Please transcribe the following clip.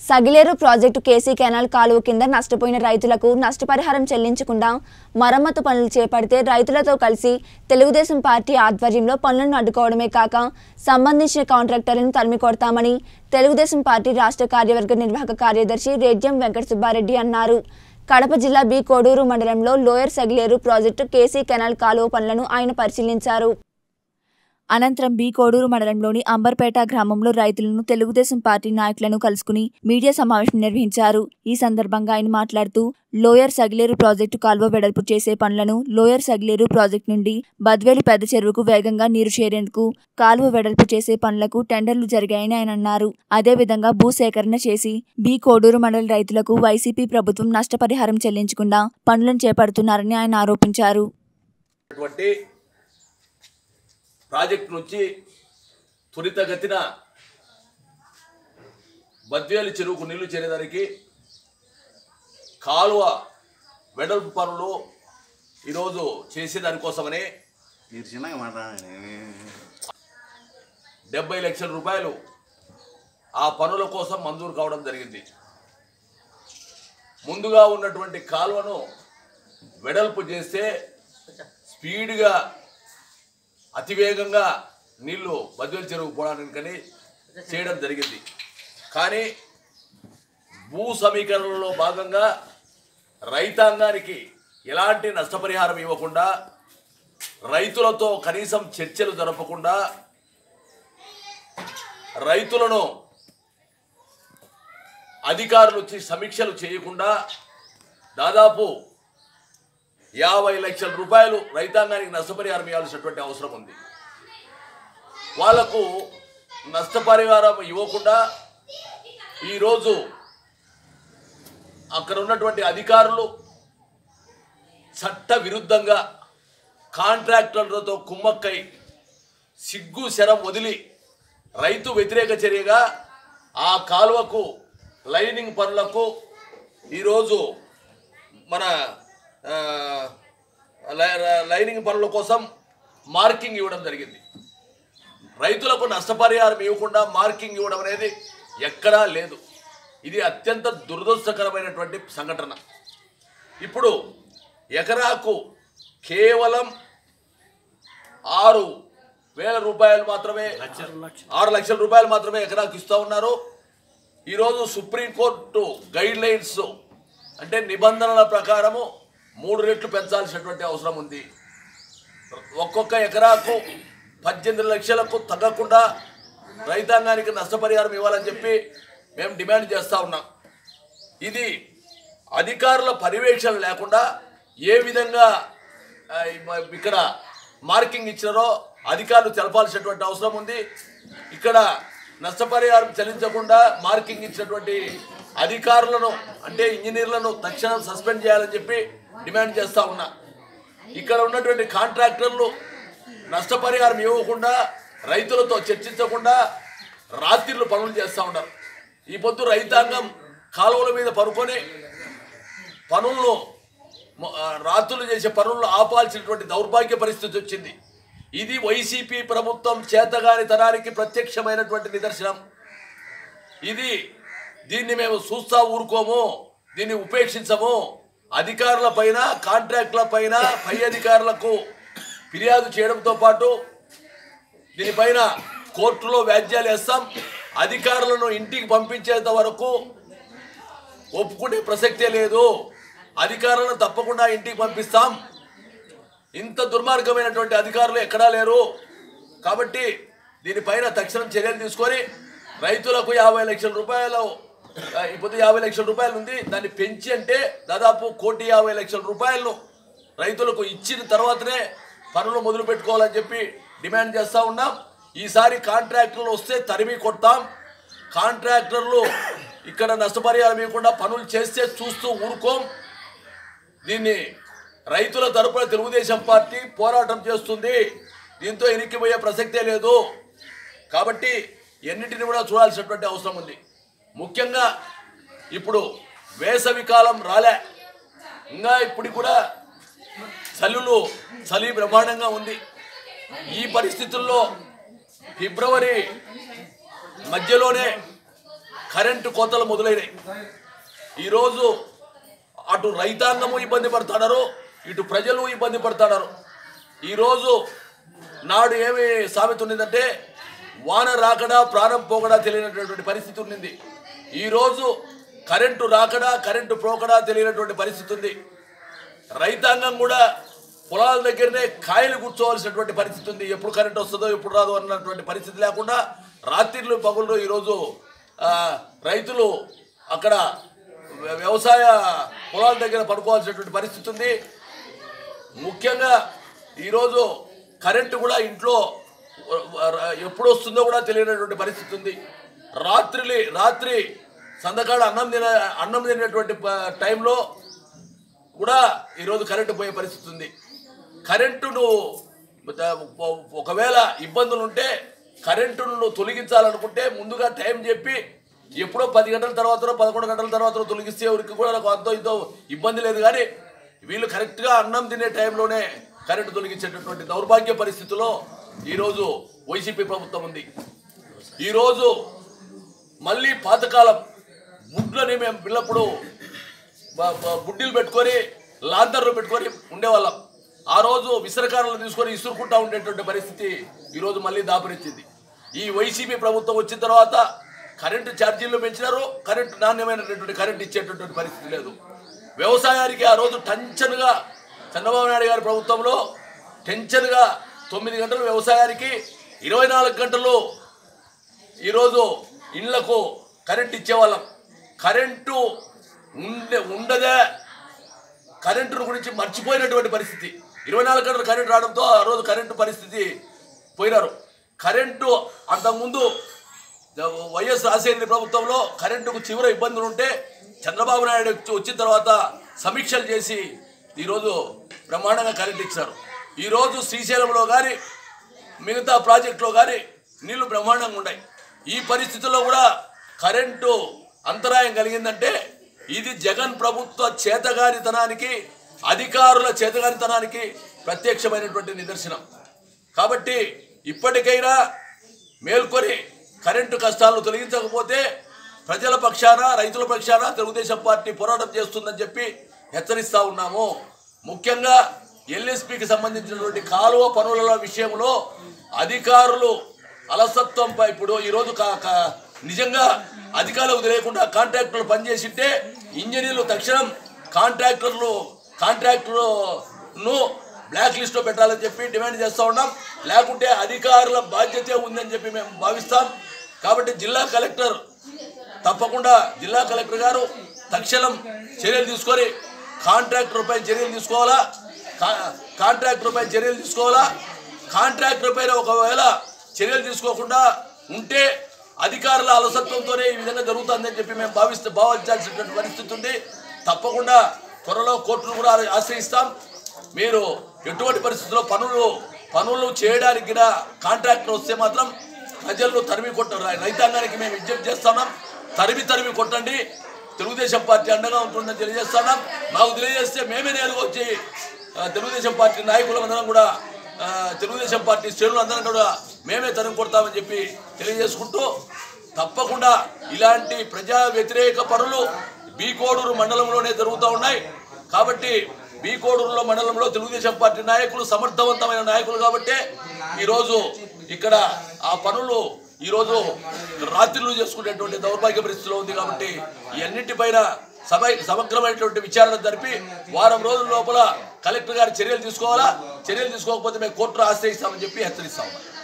Sagileru project KC canal కాలువ కింద నష్టపోయిన రైతులకు నష్టపరిహారం చెల్లించకుండా మరమ్మతు పనులు చేపడితే రైతులతో కలిసి తెలుగుదేశం పార్టీ ఆధ్వర్యంలో పనులను అడ్డుకోవడమే కాక సంబంధించిన కాంట్రాక్టర్లను తరిమి కొడతామని తెలుగుదేశం పార్టీ రాష్ట్ర కార్యవర్గ నిర్వాహక కార్యదర్శి రెడ్యం వెంకట సుబ్బారెడ్డి అన్నారు కడప జిల్లా బి కోడూరు మండలంలో lower Sagileru project KC canal కాలువ పనులను ఆయన పరిశీలించారు అనంతరం బి కోడూరు మండలంలోని అంబర్పేట గ్రామంలో రైతులను తెలుగుదేశం పార్టీ నాయకులను కలుసుకుని మీడియా సమావేశం నిర్వహించారు ఈ సందర్భంగా ఆయన మాట్లాడుతూ లోయర్ సగిలేరు ప్రాజెక్టు కాల్వ వెడల్పు చేసే పనులను లోయర్ సగిలేరు ప్రాజెక్టు నుండి బద్వేలు పెద్ద చెరువుకు వేగంగా నీరు చేరేందుకు కాలువ వెడల్పు చేసే పనులకు టెండర్లు జరిగాయని ఆయన అన్నారు అదేవిధంగా భూసేకరణ చేసి బి కోడూరు మండల రైతులకు వైసీపీ ప్రభుత్వం నష్టపరిహారం చెల్లించకుండా పనులను చేపడుతున్నారని ఆయన ఆరోపించారు అటువంటి ప్రాజెక్ట్ నుంచి త్వరితగతిన బద్వేలు చెరువుకు నీళ్లు చేరేదానికి కాలువ వెడల్పు పనులు ఈరోజు చేసే దానికోసమని మీరు చిన్నగా మాట్లాడండి డెబ్బై లక్షల రూపాయలు ఆ పనుల కోసం మంజూరు కావడం జరిగింది ముందుగా ఉన్నటువంటి కాలువను వెడల్పు చేస్తే స్పీడ్గా అతివేగంగా నీళ్లు బద్వేలు చెరువు పోవడానికని చేయడం జరిగింది కానీ భూ సమీకరణలో భాగంగా రైతాంగానికి ఎలాంటి నష్టపరిహారం ఇవ్వకుండా రైతులతో కనీసం చర్చలు జరపకుండా రైతులను అధికారులు వచ్చి సమీక్షలు చేయకుండా దాదాపు యాభై లక్షల రూపాయలు రైతాంగానికి నష్టపరిహారం ఇవ్వాల్సినటువంటి అవసరం ఉంది వాళ్లకు నష్టపరిహారం ఇవ్వకుండా ఈరోజు అక్కడ ఉన్నటువంటి అధికారులు చట్ట విరుద్ధంగా కాంట్రాక్టర్లతో కుమ్మక్కై సిగ్గు శరం వదిలి రైతు వ్యతిరేక చర్యగా ఆ కాలువకు లైనింగ్ పనులకు ఈరోజు మన ఆ, లై- లైనింగ్ పనుల కోసం మార్కింగ్ ఇవ్వడం జరిగింది రైతులకు నష్టపరిహారం ఇవ్వకుండా మార్కింగ్ ఇవ్వడం అనేది ఎక్కడా లేదు ఇది అత్యంత దురదృష్టకరమైనటువంటి సంఘటన ఇప్పుడు ఎకరాకు కేవలం ఆరు వేల రూపాయలు మాత్రమే ఆరు లక్షల రూపాయలు మాత్రమే ఎకరాకు ఇస్తూ ఉన్నారు ఈరోజు సుప్రీంకోర్టు గైడ్ లైన్స్ అంటే నిబంధనల ప్రకారము మూడు రెట్లు పెంచాల్సినటువంటి అవసరం ఉంది ఒక్కొక్క ఎకరాకు పద్దెనిమిది లక్షలకు తగ్గకుండా రైతాంగానికి నష్టపరిహారం ఇవ్వాలని చెప్పి మేము డిమాండ్ చేస్తూ ఉన్నాం ఇది అధికారుల పర్యవేక్షణ లేకుండా ఏ విధంగా ఆ, మ- ఇక్కడ మార్కింగ్ ఇచ్చినారో అధికారులు తెలపాల్సినటువంటి అవసరం ఉంది ఇక్కడ నష్టపరిహారం చెల్లించకుండా మార్కింగ్ ఇచ్చినటువంటి అధికారులను అంటే ఇంజనీర్లను తక్షణం సస్పెండ్ చేయాలని చెప్పి డిమాండ్ చేస్తూ ఉన్నా ఇక్కడ ఉన్నటువంటి కాంట్రాక్టర్లు నష్టపరిహారం ఇవ్వకుండా రైతులతో చర్చించకుండా రాత్రిళ్ళు పనులు చేస్తూ ఉన్నారు ఈ పొద్దు రైతాంగం కాలువల మీద పడుకొని పనులను మ- ఆ, రాత్రులు చేసే పనులను ఆపాల్సినటువంటి దౌర్భాగ్య పరిస్థితి వచ్చింది ఇది వైసీపీ ప్రభుత్వం చేతగాని తనానికి ప్రత్యక్షమైనటువంటి నిదర్శనం ఇది దీన్ని మేము చూస్తా ఊరుకోము దీన్ని ఉపేక్షించము అధికారుల పైన కాంట్రాక్టుల పైన పై అధికారులకు ఫిర్యాదు చేయడంతో పాటు దీనిపైన కోర్టులో వ్యాజ్యాలు వేస్తాం అధికారులను ఇంటికి పంపించేంత వరకు ఒప్పుకునే ప్రసక్తే లేదు అధికారులను తప్పకుండా ఇంటికి పంపిస్తాం ఇంత దుర్మార్గమైనటువంటి అధికారులు ఎక్కడా లేరు కాబట్టి దీనిపైన తక్షణం చర్యలు తీసుకొని రైతులకు యాభై లక్షల రూపాయలు ఆ, ఇప్పుడు యాభై లక్షల రూపాయలు ఉంది దాన్ని పెంచి అంటే దాదాపు కోటి యాభై లక్షల రూపాయలను రైతులకు ఇచ్చిన తర్వాతనే పనులు మొదలు పెట్టుకోవాలని చెప్పి డిమాండ్ చేస్తూ ఉన్నాం ఈసారి కాంట్రాక్టర్లు వస్తే తరిమి కొడతాం కాంట్రాక్టర్లు ఇక్కడ నష్టపరిహారం ఇవ్వకుండా పనులు చేస్తే చూస్తూ ఊరుకోం దీన్ని రైతుల తరపున తెలుగుదేశం పార్టీ పోరాటం చేస్తుంది దీంతో ఎనిక్కిపోయే ప్రసక్తే లేదు కాబట్టి ఎన్నిటిని కూడా చూడాల్సినటువంటి అవసరం ఉంది ముఖ్యంగా ఇప్పుడు వేసవి కాలం రాలే ఇంకా ఇప్పుడు కూడా చలులు చలి బ్రహ్మాండంగా ఉంది ఈ పరిస్థితుల్లో ఫిబ్రవరి మధ్యలోనే కరెంటు కోతలు మొదలైనాయి ఈరోజు అటు రైతాంగము ఇబ్బంది పడుతున్నారు ఇటు ప్రజలు ఇబ్బంది పడుతున్నారు ఈరోజు నాడు ఏమి సామెత ఉన్నదంటే వాన రాకడా ప్రాణం పోకడా తెలియనటువంటి పరిస్థితి ఉన్నింది ఈరోజు కరెంటు రాకడా కరెంటు పోకడా తెలియనటువంటి పరిస్థితి ఉంది రైతాంగం కూడా పొలాల దగ్గరనే కాయలు కూర్చోవలసినటువంటి పరిస్థితి ఉంది ఎప్పుడు కరెంట్ వస్తుందో ఎప్పుడు రాదో అన్నటువంటి పరిస్థితి లేకుండా రాత్రిళ్ళు పగుళ్ళు ఈరోజు ఆ, రైతులు అక్కడ వ్య- వ్యవసాయ పొలాల దగ్గర పడుకోవాల్సినటువంటి పరిస్థితి ఉంది ముఖ్యంగా ఈరోజు కరెంటు కూడా ఇంట్లో ఎప్పుడు వస్తుందో కూడా తెలియనటువంటి పరిస్థితి ఉంది రాత్రి రాత్రి సందకాడ అన్నం తిన అన్నం తినేటువంటి ప- టైంలో కూడా ఈరోజు కరెంటు పోయే పరిస్థితి ఉంది కరెంటును ఒక- ఒకవేళ ఇబ్బందులు ఉంటే కరెంటును నువ్వు తొలగించాలనుకుంటే ముందుగా టైం చెప్పి ఎప్పుడో పది గంటల తర్వాత పదకొండు గంటల తర్వాత తొలగిస్తే ఎవరికి కూడా నాకు అంతో ఇంతో ఇబ్బంది లేదు కానీ వీళ్ళు కరెక్ట్గా అన్నం తినే టైంలోనే కరెంటు తొలగించేటటువంటి దౌర్భాగ్య పరిస్థితిలో ఈరోజు వైసీపీ ప్రభుత్వం ఉంది ఈరోజు మళ్ళీ పాతకాలం బుడ్లని మేము పిల్లప్పుడు బ- బ- బుడ్డీలు పెట్టుకొని లాంతర్లు పెట్టుకొని ఉండేవాళ్ళం ఆ రోజు విసరకారులు తీసుకొని ఇసురుకుంటా ఉండేటువంటి పరిస్థితి ఈరోజు మళ్ళీ దాపరించింది ఈ వైసీపీ ప్రభుత్వం వచ్చిన తర్వాత కరెంటు ఛార్జీలు పెంచినారు కరెంటు నాణ్యమైనటువంటి కరెంటు ఇచ్చేటటువంటి పరిస్థితి లేదు వ్యవసాయానికి ఆ రోజు టెన్షన్గా చంద్రబాబు నాయుడు గారి ప్రభుత్వంలో టెన్షన్గా తొమ్మిది గంటలు వ్యవసాయానికి ఇరవై నాలుగు గంటలు ఈరోజు ఇళ్లకు కరెంట్ ఇచ్చేవాళ్ళం కరెంటు ఉండే ఉండదే కరెంటు గురించి మర్చిపోయినటువంటి పరిస్థితి ఇరవై నాలుగు గంటలు కరెంటు రావడంతో ఆ రోజు కరెంటు పరిస్థితి పోయినారు కరెంటు అంతకుముందు వైఎస్ రాజశేఖర ప్రభుత్వంలో కరెంటుకు చివర ఇబ్బందులు ఉంటే చంద్రబాబు నాయుడు వచ్చి- వచ్చిన తర్వాత సమీక్షలు చేసి ఈరోజు బ్రహ్మాండంగా కరెంట్ ఇచ్చారు ఈరోజు శ్రీశైలంలో కానీ మిగతా ప్రాజెక్టులో కానీ నీళ్లు బ్రహ్మాండంగా ఉన్నాయి ఈ పరిస్థితుల్లో కూడా కరెంటు అంతరాయం కలిగిందంటే ఇది జగన్ ప్రభుత్వ చేతగానితనానికి అధికారుల చేతగానితనానికి ప్రత్యక్షమైనటువంటి నిదర్శనం కాబట్టి ఇప్పటికైనా మేల్కొని కరెంటు కష్టాలను తొలగించకపోతే ప్రజల పక్షాన రైతుల పక్షాన తెలుగుదేశం పార్టీ పోరాటం చేస్తుందని చెప్పి హెచ్చరిస్తా ఉన్నాము ముఖ్యంగా ఎల్ఎస్పికి సంబంధించినటువంటి కాలువ పనుల విషయంలో అధికారులు అలసత్వంపై ఇప్పుడు ఈరోజు కా- కా- నిజంగా అధికారులకు తెలియకుండా కాంట్రాక్టర్లు పనిచేసింటే ఇంజనీర్లు తక్షణం కాంట్రాక్టర్లు కాంట్రాక్టర్ను బ్లాక్ లిస్ట్లో పెట్టాలని చెప్పి డిమాండ్ చేస్తూ ఉన్నాం లేకుంటే అధికారుల బాధ్యతే ఉందని చెప్పి మేము భావిస్తాం కాబట్టి జిల్లా కలెక్టర్ తప్పకుండా జిల్లా కలెక్టర్ గారు తక్షణం చర్యలు తీసుకొని కాంట్రాక్టర్ పై చర్యలు తీసుకోవాలా కా- కాంట్రాక్టర్ పై చర్యలు తీసుకోవాలా కాంట్రాక్టర్ పైన ఒకవేళ చర్యలు తీసుకోకుండా ఉంటే అధికారుల అలసత్వంతోనే ఈ విధంగా జరుగుతుందని చెప్పి మేము భావిస్తే భావించాల్సినటువంటి పరిస్థితి ఉంది తప్పకుండా త్వరలో కోర్టును కూడా ఆశ్రయిస్తాం మీరు ఎటువంటి పరిస్థితుల్లో పనులు పనులు చేయడానికి కూడా కాంట్రాక్టర్ వస్తే మాత్రం ప్రజలను తరిమి కొట్ట రైతాంగానికి మేము విజ్ఞప్తి చేస్తున్నాం తరిమి తరిమి కొట్టండి తెలుగుదేశం పార్టీ అండగా ఉంటుందని తెలియజేస్తున్నాం మాకు తెలియజేస్తే మేమే నేరుగా వచ్చి ఆ, తెలుగుదేశం పార్టీ నాయకులందరం కూడా ఆ, తెలుగుదేశం పార్టీ శ్రేణులు అందరం కూడా మేమే తరిమి కొడతామని చెప్పి తెలియజేసుకుంటూ తప్పకుండా ఇలాంటి ప్రజా వ్యతిరేక పనులు బీకోడూరు మండలంలోనే జరుగుతూ ఉన్నాయి కాబట్టి బీకోడూరులో మండలంలో తెలుగుదేశం పార్టీ నాయకులు సమర్థవంతమైన నాయకులు కాబట్టి ఈరోజు ఇక్కడ ఆ పనులు ఈరోజు రాత్రులు చేసుకునేటువంటి దౌర్భాగ్య పరిస్థితిలో ఉంది కాబట్టి ఈ అన్నింటిపైన సమ సమగ్రమైనటువంటి విచారణ జరిపి వారం రోజుల లోపల కలెక్టర్ గారు చర్యలు తీసుకోవాలా చర్యలు తీసుకోకపోతే మేము కోర్టును ఆశ్రయిస్తామని చెప్పి హెచ్చరిస్తాము